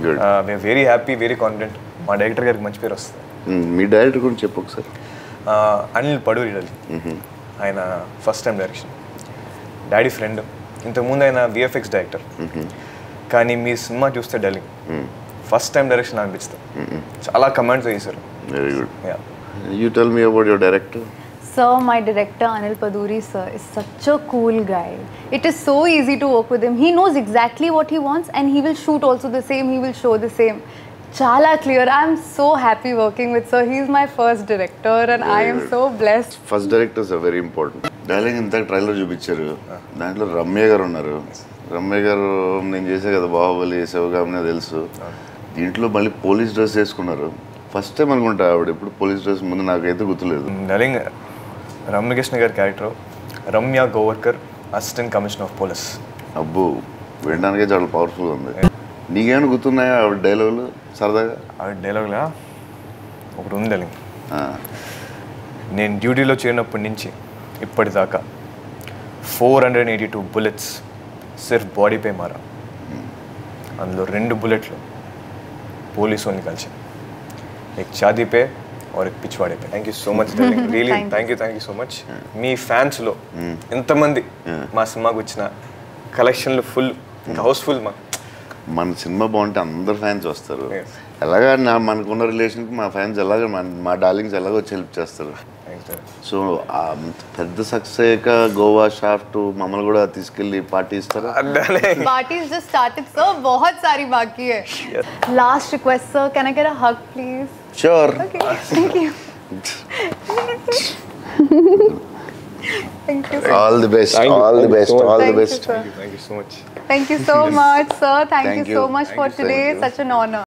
Good. We're very happy very confident మా director గారికి మంచి పేరు వస్తుంది మ్మ్. మీ డైరెక్టర్ గురించి చెప్పు ఒకసారి Uh, అనిల్ పడూరి డలి ఆయన first time direction daddy friend ఇంతకుముందు ఆయన విఎఫ్ఎక్స్ డైరెక్టర్ కానీ మీ సినిమా చూస్తే డలింగ్ ఫస్ట్ టైం డైరెక్షన్ అనిపిస్తుంది చాలా కమాండ్స్ చేశారు very good Yeah. You tell me about your director Sir, my director Anil Paduri sir is such a cool guy. It is so easy to work with him. He knows exactly what he wants and he will shoot also the same, he will show the same. Chala clear. I'm so happy working with sir. He's my first director and I am so blessed. First directors are very important dialogue ఇంత trailer చూపించారు దాంట్లో రమ్య గారు ఉన్నారు రమ్య గారు నేను చేసే కదా బాహుబలి శివగామినే తెలుసు దీంట్లో మళ్ళీ పోలీస్ డ్రెస్ వేసుకున్నారు ఫస్ట్ టైం అనుకుంటా ఆవిడ ఎప్పుడు పోలీస్ డ్రెస్ ముందు నాకైతే గుర్తులేదు డలింగ్ రమ్యకృష్ణ గారి character Ramya Gowarikar assistant commissioner of police అబ్బో వినడానికే చాలా పవర్ఫుల్గా ఉంది నీకేమైనా గుర్తున్నాయా ఆవిడ డైలాగులు సరదాగా ఆ డైలాగ్లా ఒకటి ఉంది డలింగ్ ఆ, నేను డ్యూటీలో చేరినప్పటి నుంచి ఇప్పటిదాకా four hundred eighty two bullets సిర్ఫ్ బాడీపై మారా అందులో రెండు బుల్లెట్లు పోలీసు వాళ్ళని కలిసి एक शादी पे और एक पिछवाड़े पे thank you so much really Thank you. Thank you thank you so much మీ ఫ్యాన్స్లో ఎంతమంది మా సినిమాకి వచ్చిన కలెక్షన్లు ఫుల్ హౌస్ఫుల్ మా మన సినిమా బాగుంటే అందరు ఫ్యాన్స్ వస్తారు Yes. ఎలాగా నా మనకున్న రిలేషన్కి మా ఫ్యాన్స్ ఎలాగ మన- మా డార్లింగ్స్ ఎలాగో వచ్చి హెల్ప్ చేస్తారు సో ఆ పెద్ద సక్సెస్ అయ్యాక గోవా షాఫ్ట్ మమ్మల్ని కూడా తీసుకెళ్ళి పార్టీ ఇస్తారా Parties just started sir. बहुत सारी बाकी है. Last request sir. Can I get a hug please? Sure Okay. Thank you. Thank you. sir. All the best all the best all the Thank you, best sir. Thank you so much Thank you so much, sir. Thank, Thank you so you. much Thank for you. today. Thank you. Such an honor.